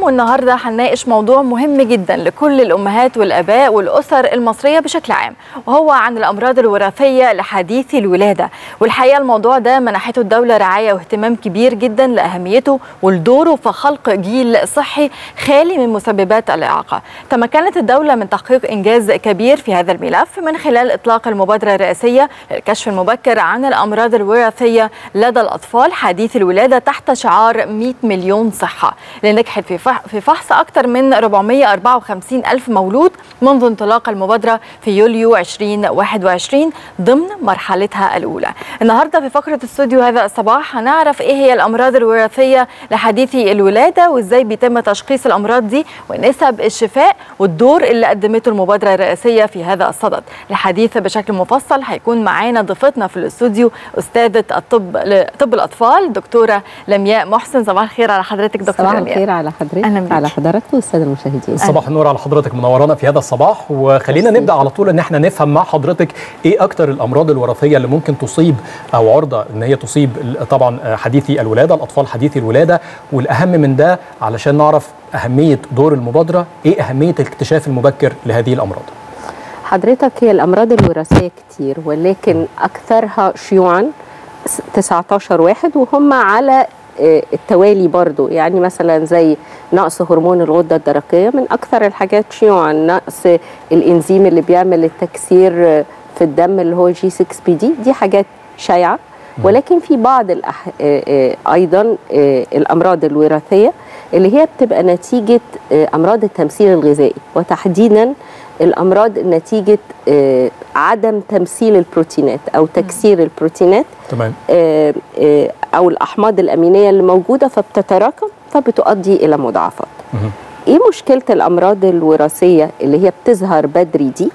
والنهارده هنناقش موضوع مهم جدا لكل الامهات والاباء والاسر المصريه بشكل عام وهو عن الامراض الوراثيه لحديثي الولاده والحقيقه الموضوع ده منحته الدوله رعايه واهتمام كبير جدا لاهميته ولدوره في خلق جيل صحي خالي من مسببات الاعاقه تمكنت الدوله من تحقيق انجاز كبير في هذا الملف من خلال اطلاق المبادره الرئاسيه للكشف المبكر عن الامراض الوراثيه لدى الاطفال حديث الولاده تحت شعار 100 مليون صحه اللي نجحت في في فحص اكثر من 454 الف مولود منذ انطلاق المبادره في يوليو 2021 ضمن مرحلتها الاولى. النهارده في فقره استوديو هذا الصباح هنعرف ايه هي الامراض الوراثيه لحديثي الولاده وازاي بيتم تشخيص الامراض دي ونسب الشفاء والدور اللي قدمته المبادره الرئاسيه في هذا الصدد. الحديث بشكل مفصل هيكون معانا ضيفتنا في الاستوديو استاذه الطب طب الاطفال دكتوره لمياء محسن صباح الخير على حضرتك دكتوره صباح الخير على حضرتك أهلا بيك. على حضرتك والساده المشاهدين صباح النور على حضرتك منورانا في هذا الصباح وخلينا نبدا على طول ان احنا نفهم مع حضرتك ايه اكتر الامراض الوراثيه اللي ممكن تصيب او عرضه ان هي تصيب طبعا حديثي الولاده الاطفال حديثي الولاده والاهم من ده علشان نعرف اهميه دور المبادره ايه اهميه الاكتشاف المبكر لهذه الامراض حضرتك هي الامراض الوراثيه كتير ولكن اكثرها شيوعا 19 واحد وهم على التوالي برضو يعني مثلا زي نقص هرمون الغدة الدرقية من أكثر الحاجات شيوعا نقص الإنزيم اللي بيعمل التكسير في الدم اللي هو جي 6 بي دي دي حاجات شائعة ولكن في بعض الأح... أيضا الأمراض الوراثية اللي هي بتبقى نتيجة أمراض التمثيل الغذائي وتحديدا الامراض نتيجه عدم تمثيل البروتينات او تكسير البروتينات تمام او الاحماض الامينيه اللي موجوده فبتتراكم فبتؤدي الى مضاعفات ايه مشكله الامراض الوراثيه اللي هي بتظهر بدري دي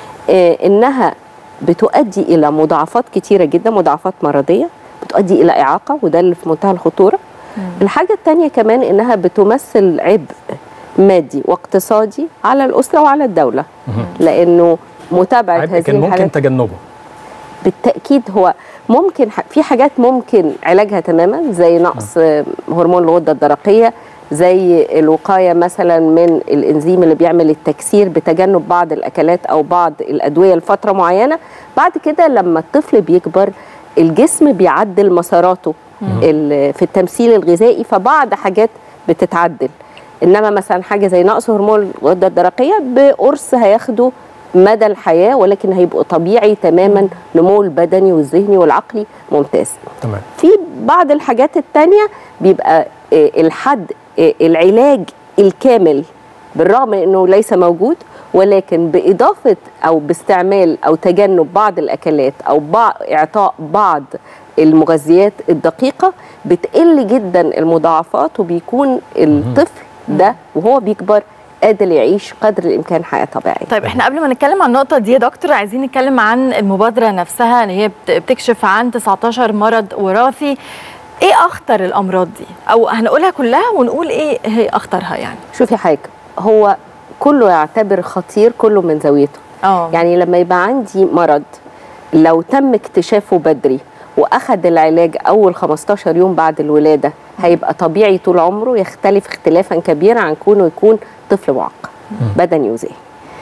انها بتؤدي الى مضاعفات كتيره جدا مضاعفات مرضيه بتؤدي الى اعاقه وده اللي في منتهى الخطوره الحاجه الثانيه كمان انها بتمثل عبء مادي واقتصادي على الاسره وعلى الدوله لانه متابعه هذه كان ممكن تجنبه بالتاكيد هو ممكن في حاجات ممكن علاجها تماما زي نقص هرمون الغده الدرقيه زي الوقايه مثلا من الانزيم اللي بيعمل التكسير بتجنب بعض الاكلات او بعض الادويه لفتره معينه بعد كده لما الطفل بيكبر الجسم بيعدل مساراته في التمثيل الغذائي فبعض حاجات بتتعدل انما مثلا حاجه زي نقص هرمون الغده الدرقيه بقرص هياخده مدى الحياه ولكن هيبقوا طبيعي تماما نمو البدني والذهني والعقلي ممتاز تمام في بعض الحاجات التانية بيبقى الحد العلاج الكامل بالرغم انه ليس موجود ولكن باضافه او باستعمال او تجنب بعض الاكلات او بعض اعطاء بعض المغذيات الدقيقه بتقل جدا المضاعفات وبيكون الطفل ده وهو بيكبر قادر يعيش قدر الامكان حياه طبيعيه. طيب احنا قبل ما نتكلم عن النقطه دي يا دكتور عايزين نتكلم عن المبادره نفسها اللي هي بتكشف عن 19 مرض وراثي. ايه اخطر الامراض دي؟ او هنقولها كلها ونقول ايه هي اخطرها يعني؟ شوفي حاجه هو كله يعتبر خطير كله من زاويته. اه يعني لما يبقى عندي مرض لو تم اكتشافه بدري واخذ العلاج اول 15 يوم بعد الولاده هيبقى طبيعي طول عمره يختلف اختلافا كبيرا عن كونه يكون طفل معقد بدني وذهني.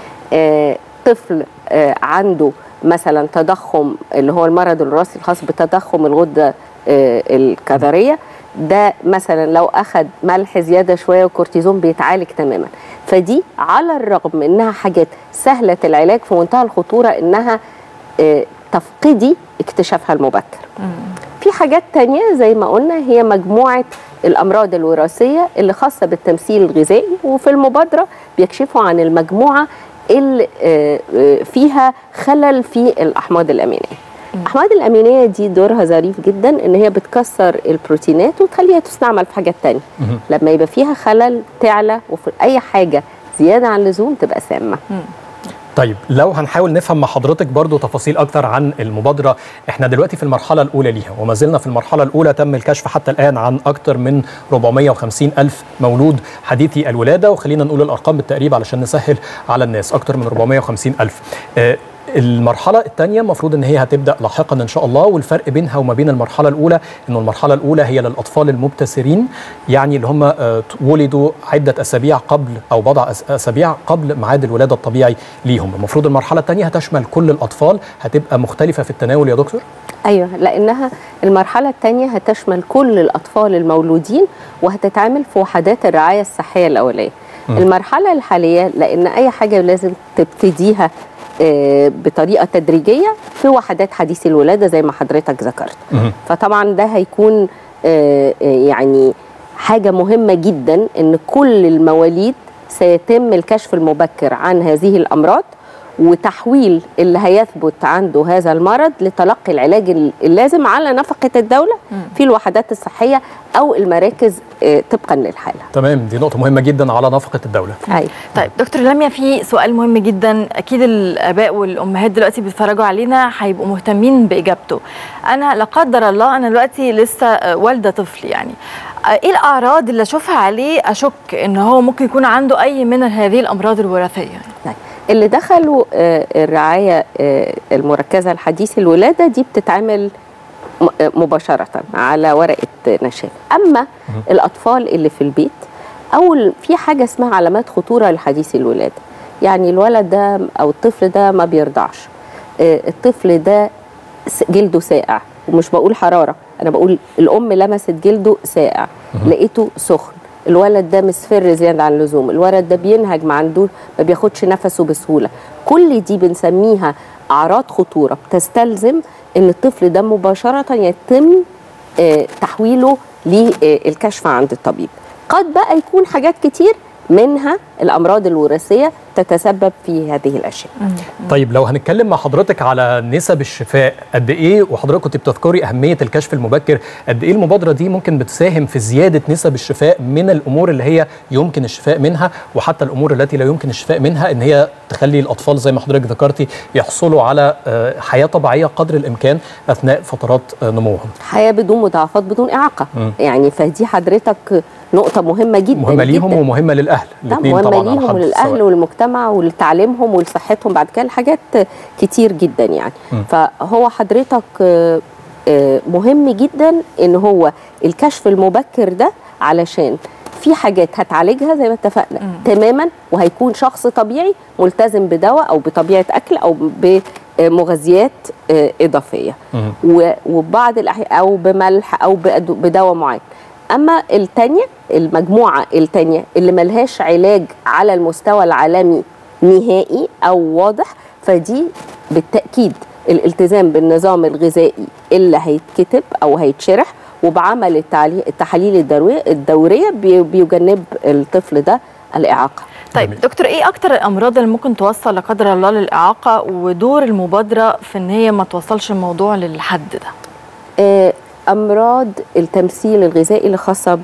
آه طفل آه عنده مثلا تضخم اللي هو المرض الوراثي الخاص بتضخم الغده آه الكظريه ده مثلا لو اخذ ملح زياده شويه وكورتيزون بيتعالج تماما فدي على الرغم انها حاجات سهله العلاج في منتهى الخطوره انها آه تفقدي اكتشافها المبكر في حاجات تانية زي ما قلنا هي مجموعة الأمراض الوراثية اللي خاصة بالتمثيل الغذائي وفي المبادرة بيكشفوا عن المجموعة اللي فيها خلل في الأحماض الأمينية الأحماض الأمينية دي دورها ظريف جدا إن هي بتكسر البروتينات وتخليها تستعمل في حاجات تانية لما يبقى فيها خلل تعلى وفي أي حاجة زيادة عن اللزوم تبقى سامة طيب لو هنحاول نفهم مع حضرتك برضو تفاصيل اكتر عن المبادره احنا دلوقتي في المرحله الاولى ليها وما زلنا في المرحله الاولى تم الكشف حتى الان عن اكتر من 450 الف مولود حديثي الولاده وخلينا نقول الارقام بالتقريب علشان نسهل على الناس اكتر من 450 الف آه المرحله الثانيه المفروض ان هي هتبدا لاحقا ان شاء الله والفرق بينها وما بين المرحله الاولى انه المرحله الاولى هي للاطفال المبتسرين يعني اللي هم آه، ولدوا عده اسابيع قبل او بضع أس- اسابيع قبل ميعاد الولاده الطبيعي ليهم المفروض المرحله الثانيه هتشمل كل الاطفال هتبقى مختلفه في التناول يا دكتور ايوه لانها المرحله الثانيه هتشمل كل الاطفال المولودين وهتتعمل في وحدات الرعايه الصحيه الاوليه المرحله الحاليه لان اي حاجه لازم تبتديها آه، بطريقه تدريجيه في وحدات حديث الولاده زي ما حضرتك ذكرت مهم. فطبعا ده هيكون آه، آه، يعني حاجه مهمه جدا ان كل المواليد سيتم الكشف المبكر عن هذه الامراض وتحويل اللي هيثبت عنده هذا المرض لتلقي العلاج اللازم على نفقه الدوله في الوحدات الصحيه او المراكز آه، طبقا للحاله. تمام دي نقطه مهمه جدا على نفقه الدوله أيوة. طيب دكتور لميا في سؤال مهم جدا اكيد الاباء والامهات دلوقتي بيتفرجوا علينا هيبقوا مهتمين باجابته انا لا قدر الله انا دلوقتي لسه آه، والده طفل يعني آه، ايه الاعراض اللي اشوفها عليه اشك ان هو ممكن يكون عنده اي من هذه الامراض الوراثيه طيب اللي دخلوا آه، الرعايه آه، المركزه لحديث الولاده دي بتتعمل م- آه، مباشره على ورقه نشاف اما الاطفال اللي في البيت او ال- في حاجه اسمها علامات خطوره لحديث الولاده يعني الولد ده او الطفل ده ما بيرضعش آه، الطفل ده س- جلده ساقع ومش بقول حراره انا بقول الام لمست جلده ساقع لقيته سخن الولد ده مصفر زياده عن اللزوم الولد ده بينهج ما عنده ما بياخدش نفسه بسهوله كل دي بنسميها اعراض خطوره بتستلزم ان الطفل ده مباشره يتم آه، تحويله للكشف عند الطبيب قد بقى يكون حاجات كتير منها الامراض الوراثيه تتسبب في هذه الاشياء طيب لو هنتكلم مع حضرتك على نسب الشفاء قد ايه وحضرتك كنت بتذكري اهميه الكشف المبكر قد ايه المبادره دي ممكن بتساهم في زياده نسب الشفاء من الامور اللي هي يمكن الشفاء منها وحتى الامور التي لا يمكن الشفاء منها ان هي تخلي الاطفال زي ما حضرتك ذكرتي يحصلوا على آه، حياه طبيعيه قدر الامكان اثناء فترات آه، نموهم حياه بدون مضاعفات بدون اعاقه مم. يعني فدي حضرتك نقطه مهمه جدا مهمه ليهم جداً. ومهمه للاهل ده الاثنين مهمة طبعا على ليهم حد وللأهل السواء. والمجتمع ولتعليمهم ولصحتهم بعد كده حاجات كتير جدا يعني م. فهو حضرتك آه، آه، مهم جدا ان هو الكشف المبكر ده علشان في حاجات هتعالجها زي ما اتفقنا تماما وهيكون شخص طبيعي ملتزم بدواء او بطبيعه اكل او بمغذيات آه، اضافيه مم. و- وبعض الأحيان او بملح او بأدو- بدواء معين اما التانية المجموعه التانية اللي ملهاش علاج على المستوى العالمي نهائي او واضح فدي بالتاكيد الالتزام بالنظام الغذائي اللي هيتكتب او هيتشرح وبعمل التعلي- التحاليل الدوريه الدوريه بي- بيجنب الطفل ده الاعاقه طيب جميل. دكتور ايه اكتر الامراض اللي ممكن توصل لا قدر الله للاعاقه ودور المبادره في ان هي ما توصلش الموضوع للحد ده آه، امراض التمثيل الغذائي الخاصه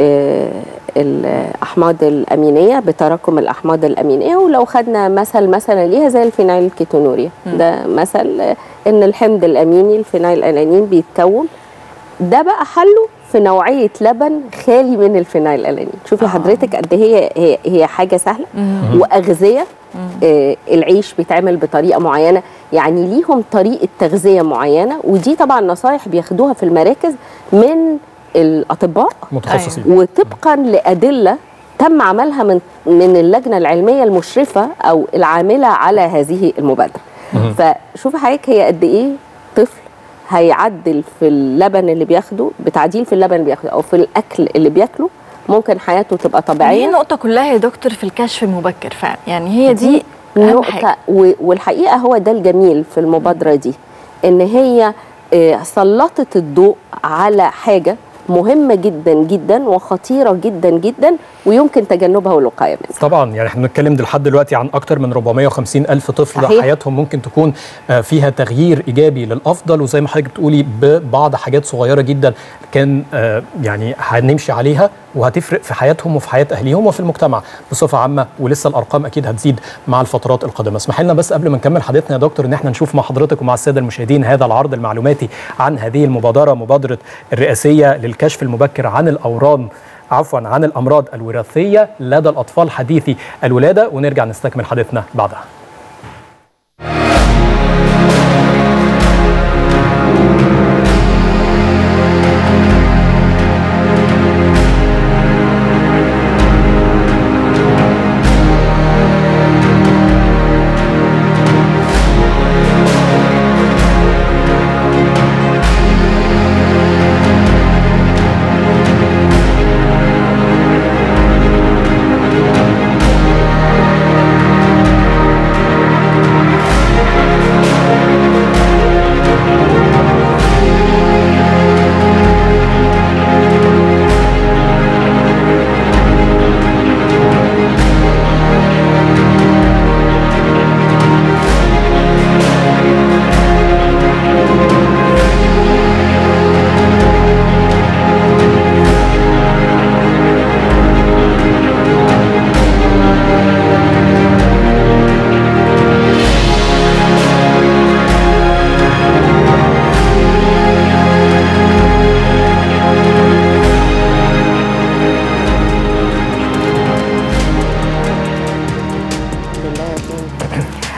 بالاحماض الامينيه بتراكم الاحماض الامينيه ولو خدنا مثل مثلا ليها زي الفينايل الكيتونوريا ده مثل آه، ان الحمض الاميني الفينايل الانين بيتكون ده بقى حله في نوعيه لبن خالي من الفينايل الانين شوفي آه. حضرتك قد هي هي, هي حاجه سهله واغذيه آه العيش بيتعمل بطريقه معينه يعني ليهم طريقه تغذيه معينه ودي طبعا نصايح بياخدوها في المراكز من الاطباء متخصصين وطبقا لادله تم عملها من من اللجنه العلميه المشرفه او العامله على هذه المبادره مهم. فشوفي حضرتك هي قد ايه طفل هيعدل في اللبن اللي بياخده بتعديل في اللبن اللي بياخده او في الاكل اللي بياكله ممكن حياته تبقى هي طبيعيه النقطه كلها يا دكتور في الكشف المبكر فعلا يعني هي دي اهم حاجه نقطة و- والحقيقة هو ده الجميل في المبادرة دي إن هي آه، سلطت الضوء على حاجة مهمة جدا جدا وخطيرة جدا جدا ويمكن تجنبها والوقاية منها طبعا يعني احنا بنتكلم لحد دلوقتي عن اكتر من 450 الف طفل صحيح. حياتهم ممكن تكون آه، فيها تغيير ايجابي للافضل وزي ما حضرتك بتقولي ببعض حاجات صغيره جدا كان آه، يعني هنمشي عليها وهتفرق في حياتهم وفي حياه اهليهم وفي المجتمع بصفه عامه ولسه الارقام اكيد هتزيد مع الفترات القادمه اسمح لنا بس قبل ما نكمل حديثنا يا دكتور ان احنا نشوف مع حضرتك ومع الساده المشاهدين هذا العرض المعلوماتي عن هذه المبادره مبادره الرئاسيه للكشف المبكر عن الاورام عفوا عن الامراض الوراثيه لدى الاطفال حديثي الولاده ونرجع نستكمل حديثنا بعدها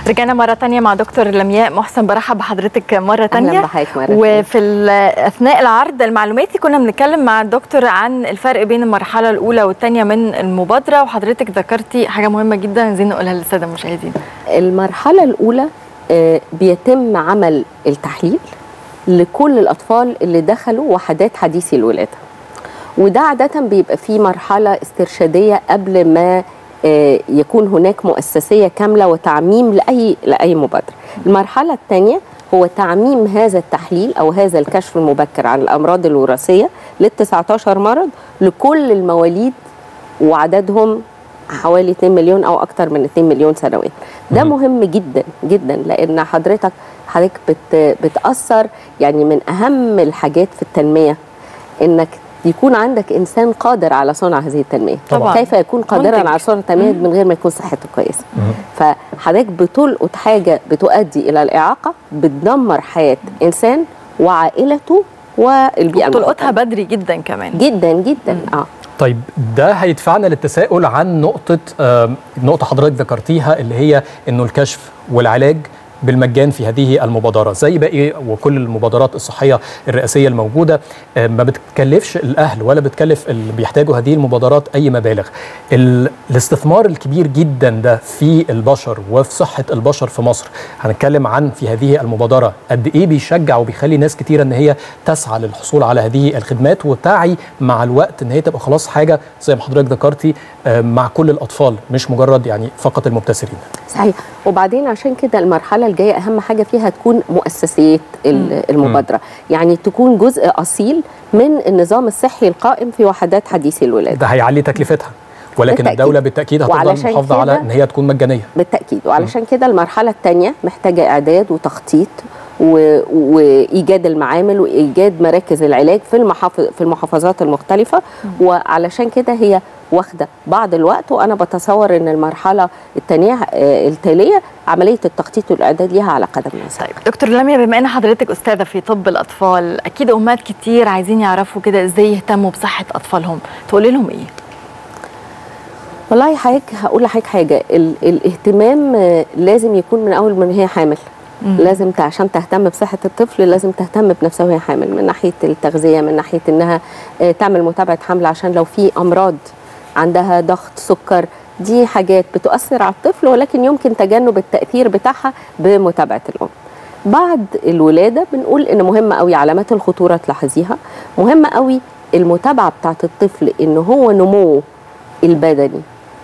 رجعنا مرة تانية مع دكتور لمياء محسن برحب بحضرتك مرة تانية أهلا بحضرتك مرة تانية. وفي ال- أثناء العرض المعلوماتي كنا بنتكلم مع الدكتور عن الفرق بين المرحلة الأولى والثانية من المبادرة وحضرتك ذكرتي حاجة مهمة جدا عايزين نقولها للسادة المشاهدين المرحلة الأولى آه، بيتم عمل التحليل لكل الأطفال اللي دخلوا وحدات حديثي الولادة وده عادة بيبقى فيه مرحلة استرشادية قبل ما آه، يكون هناك مؤسسية كاملة وتعميم لأي لأي مبادرة المرحلة الثانية هو تعميم هذا التحليل أو هذا الكشف المبكر عن الأمراض الوراثية لل 19 مرض لكل المواليد وعددهم حوالي 2 مليون او اكتر من 2 مليون سنويا ده مهم جدا جدا لان حضرتك حضرتك بت بتاثر يعني من اهم الحاجات في التنميه انك يكون عندك انسان قادر على صنع هذه التنميه طبعاً. كيف يكون قادرا منتج. على صنع التنميه من غير ما يكون صحته كويسه فحضرتك بتلقط حاجه بتؤدي الى الاعاقه بتدمر حياه انسان وعائلته والبيئه تلقطها المحيطة. بدري جدا كمان جدا جدا اه طيب ده هيدفعنا للتساؤل عن نقطة آم، نقطة حضرتك ذكرتيها اللي هي انه الكشف والعلاج بالمجان في هذه المبادرة زي باقي وكل المبادرات الصحية الرئاسية الموجودة آه، ما بتكلفش الأهل ولا بتكلف اللي بيحتاجوا هذه المبادرات أي مبالغ ال- الاستثمار الكبير جدا ده في البشر وفي صحة البشر في مصر هنتكلم عن في هذه المبادرة قد إيه بيشجع وبيخلي ناس كتيرة إن هي تسعى للحصول على هذه الخدمات وتعي مع الوقت إن هي تبقى خلاص حاجة زي ما حضرتك ذكرتي آه، مع كل الأطفال مش مجرد يعني فقط المبتسرين صحيح وبعدين عشان كده المرحله الجايه اهم حاجه فيها تكون مؤسسيات ال- المبادره يعني تكون جزء اصيل من النظام الصحي القائم في وحدات حديثي الولاده ده هيعلي تكلفتها ولكن بالتأكيد. الدولة بالتأكيد هتفضل وعلشان محافظة على كده- إن هي تكون مجانية بالتاكيد وعلشان كده المرحله الثانيه محتاجه اعداد وتخطيط و... وايجاد المعامل وايجاد مراكز العلاج في المحافظ في المحافظات المختلفه وعلشان كده هي واخده بعض الوقت وانا بتصور ان المرحله الثانيه آه، التاليه عمليه التخطيط والاعداد ليها على قدم وساق طيب دكتور لميا بما ان حضرتك استاذه في طب الاطفال اكيد امهات كتير عايزين يعرفوا كده ازاي يهتموا بصحه اطفالهم تقولي لهم ايه والله حضرتك هقول لحضرتك حاجه ال... الاهتمام آه، لازم يكون من اول من هي حامل لازم ت- عشان تهتم بصحه الطفل لازم تهتم بنفسها وهي حامل من ناحيه التغذيه من ناحيه انها آه، تعمل متابعه حمل عشان لو في امراض عندها ضغط سكر دي حاجات بتؤثر على الطفل ولكن يمكن تجنب التاثير بتاعها بمتابعه الام بعد الولاده بنقول ان مهم قوي علامات الخطوره تلاحظيها مهم قوي المتابعه بتاعت الطفل ان هو نموه البدني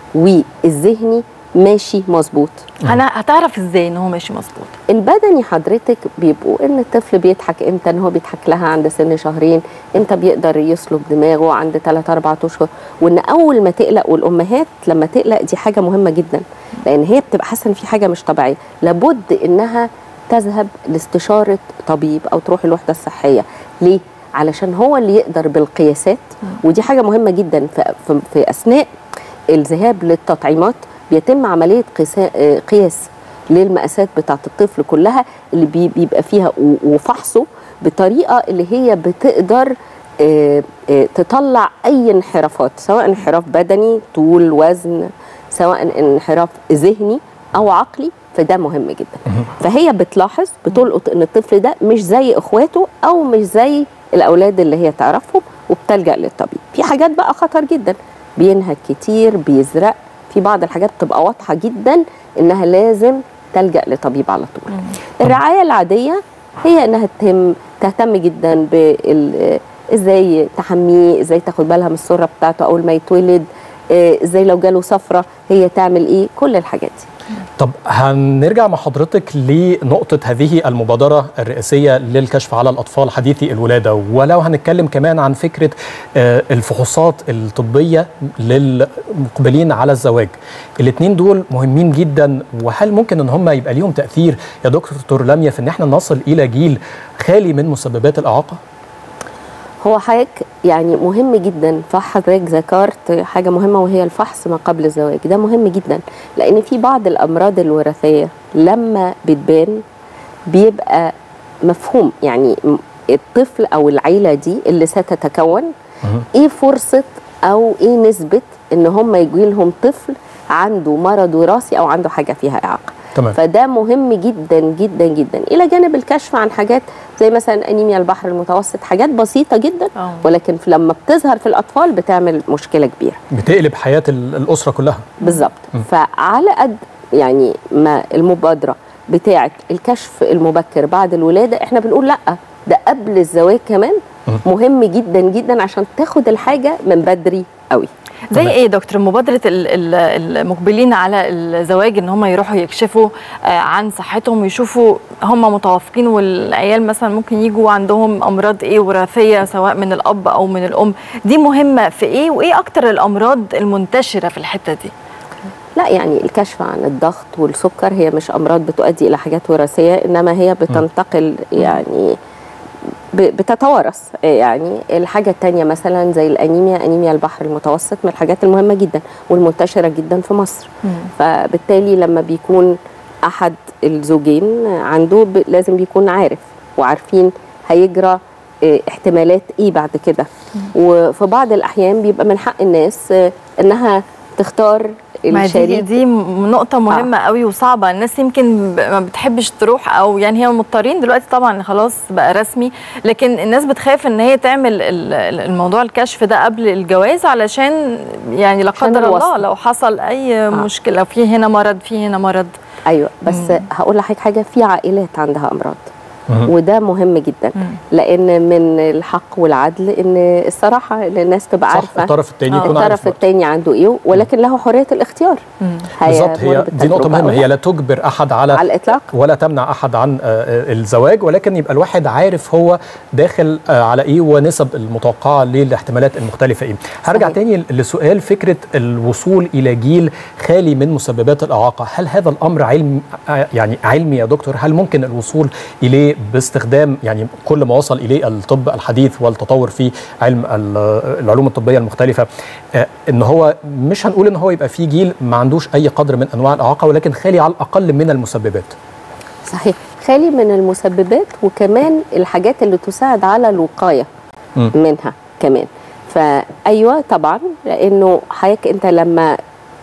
والذهني ماشي مظبوط انا هتعرف ازاي ان هو ماشي مظبوط البدني حضرتك بيبقوا ان الطفل بيضحك امتى ان هو بيضحك لها عند سن شهرين امتى بيقدر يسلب دماغه عند 3 4 اشهر وان اول ما تقلق والامهات لما تقلق دي حاجه مهمه جدا لان هي بتبقى حاسه ان في حاجه مش طبيعيه لابد انها تذهب لاستشاره طبيب او تروح الوحده الصحيه ليه علشان هو اللي يقدر بالقياسات ودي حاجه مهمه جدا في, في, في اثناء الذهاب للتطعيمات بيتم عمليه قيسا- آه، قياس للمقاسات بتاعه الطفل كلها اللي بي- بيبقى فيها و- وفحصه بطريقه اللي هي بتقدر آه، آه، تطلع اي انحرافات سواء انحراف بدني طول وزن سواء انحراف ذهني او عقلي فده مهم جدا فهي بتلاحظ بتلقط ان الطفل ده مش زي اخواته او مش زي الاولاد اللي هي تعرفهم وبتلجا للطبيب في حاجات بقى خطر جدا بينهك كتير بيزرق في بعض الحاجات بتبقى واضحه جدا انها لازم تلجا لطبيب على طول الرعايه العاديه هي انها تهم تهتم جدا بال ازاي تحميه ازاي تاخد بالها من السره بتاعته اول ما يتولد آه، ازاي لو جاله صفرة هي تعمل ايه كل الحاجات دي طب هنرجع مع حضرتك لنقطة هذه المبادرة الرئاسية للكشف على الأطفال حديثي الولادة ولو هنتكلم كمان عن فكرة آه، الفحوصات الطبية للمقبلين على الزواج الاثنين دول مهمين جدا وهل ممكن ان هم يبقى ليهم تأثير يا دكتور لميا في ان احنا نصل إلى جيل خالي من مسببات الإعاقة؟ هو حضرتك يعني مهم جدا فحضرتك ذكرت حاجه مهمه وهي الفحص ما قبل الزواج ده مهم جدا لان في بعض الامراض الوراثيه لما بتبان بيبقى مفهوم يعني م- الطفل او العيله دي اللي ستتكون ايه فرصه او ايه نسبه ان هم يجي لهم طفل عنده مرض وراثي او عنده حاجه فيها اعاقه تمام. فده مهم جدا جدا جدا الى جانب الكشف عن حاجات زي مثلا انيميا البحر المتوسط حاجات بسيطه جدا أوه. ولكن لما بتظهر في الاطفال بتعمل مشكله كبيره بتقلب حياه الاسره كلها بالظبط فعلى قد يعني ما المبادره بتاعه الكشف المبكر بعد الولاده احنا بنقول لا ده قبل الزواج كمان مهم جدا جدا عشان تاخد الحاجه من بدري قوي زي ايه يا دكتور مبادره المقبلين على الزواج ان هم يروحوا يكشفوا عن صحتهم ويشوفوا هم متوافقين والعيال مثلا ممكن يجوا عندهم امراض ايه وراثيه سواء من الاب او من الام دي مهمه في ايه وايه اكتر الامراض المنتشره في الحته دي لا يعني الكشف عن الضغط والسكر هي مش امراض بتؤدي الى حاجات وراثيه انما هي بتنتقل يعني بتتوارث يعني الحاجة التانية مثلا زي الأنيميا أنيميا البحر المتوسط من الحاجات المهمة جدا والمنتشرة جدا في مصر مم. فبالتالي لما بيكون أحد الزوجين عنده لازم بيكون عارف وعارفين هيجرى احتمالات ايه بعد كده وفي بعض الأحيان بيبقى من حق الناس انها تختار الشريك دي, دي نقطة مهمة آه. قوي وصعبة الناس يمكن ما بتحبش تروح أو يعني هي مضطرين دلوقتي طبعا خلاص بقى رسمي لكن الناس بتخاف إن هي تعمل الموضوع الكشف ده قبل الجواز علشان يعني لا قدر الله لو حصل أي آه. مشكلة في هنا مرض في هنا مرض أيوه بس مم. هقول لحضرتك حاجة في عائلات عندها أمراض وده مهم جدا لان من الحق والعدل ان الصراحه ان الناس تبقى عارفه الطرف الثاني يكون الطرف الثاني عنده ايه ولكن له حريه الاختيار بالظبط هي دي نقطه مهمه هي لا تجبر احد على على الاطلاق ولا تمنع احد عن الزواج ولكن يبقى الواحد عارف هو داخل على ايه ونسب المتوقعه للاحتمالات المختلفه ايه هرجع تاني لسؤال فكره الوصول الى جيل خالي من مسببات الاعاقه هل هذا الامر علم يعني علمي يا دكتور هل ممكن الوصول اليه باستخدام يعني كل ما وصل اليه الطب الحديث والتطور في علم العلوم الطبيه المختلفه ان هو مش هنقول ان هو يبقى في جيل ما عندوش اي قدر من انواع الاعاقه ولكن خالي على الاقل من المسببات صحيح خالي من المسببات وكمان الحاجات اللي تساعد على الوقايه م. منها كمان فايوه طبعا لانه حضرتك انت لما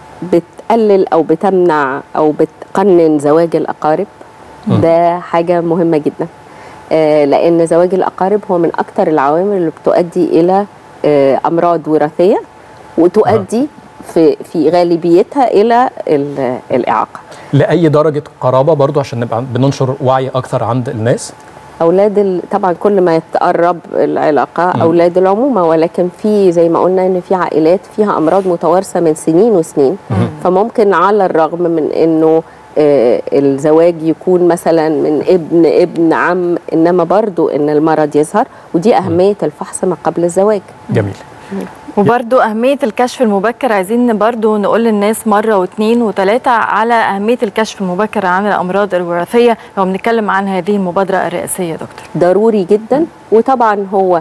بتقلل او بتمنع او بتقنن زواج الاقارب ده حاجة مهمة جدا آه لأن زواج الأقارب هو من أكثر العوامل اللي بتؤدي إلى آه أمراض وراثية وتؤدي في في غالبيتها إلى الإعاقة لأي درجة قرابة برضو عشان نبقى بننشر وعي أكثر عند الناس اولاد طبعا كل ما يتقرب العلاقه م. اولاد العمومه ولكن في زي ما قلنا ان في عائلات فيها امراض متوارثه من سنين وسنين م. فممكن على الرغم من انه آه الزواج يكون مثلا من ابن ابن عم انما برضو ان المرض يظهر ودي اهميه الفحص ما قبل الزواج جميل وبرضو أهمية الكشف المبكر عايزين برضو نقول للناس مرة واثنين وثلاثة على أهمية الكشف المبكر عن الأمراض الوراثية لو بنتكلم عن هذه المبادرة الرئاسية يا دكتور ضروري جدا وطبعا هو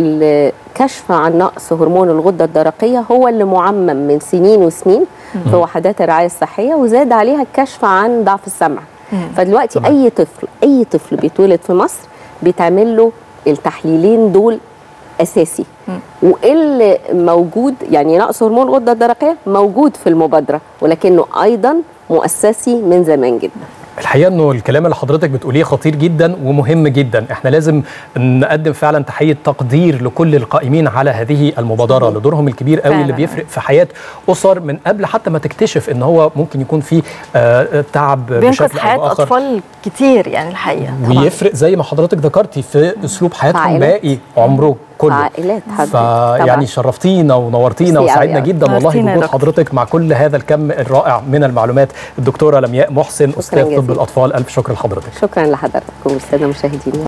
الكشف عن نقص هرمون الغدة الدرقية هو اللي معمم من سنين وسنين في وحدات الرعاية الصحية وزاد عليها الكشف عن ضعف السمع فدلوقتي طبعا. أي طفل أي طفل بيتولد في مصر بيتعمل له التحليلين دول اساسي واللي موجود يعني نقص هرمون الغده الدرقيه موجود في المبادره ولكنه ايضا مؤسسي من زمان جدا الحقيقه انه الكلام اللي حضرتك بتقوليه خطير جدا ومهم جدا احنا لازم نقدم فعلا تحيه تقدير لكل القائمين على هذه المبادره لدورهم الكبير قوي اللي بيفرق في حياه اسر من قبل حتى ما تكتشف ان هو ممكن يكون في آه تعب بشكل حياه او اخر اطفال كتير يعني الحقيقه ويفرق زي ما حضرتك ذكرتي في اسلوب حياتهم باقي عمره كله عائلات فيعني شرفتينا ونورتينا وسعدنا جدا والله بوجود حضرتك مع كل هذا الكم الرائع من المعلومات الدكتوره لمياء محسن استاذ طب الاطفال الف شكر لحضرتك شكرا لحضرتك والساده المشاهدين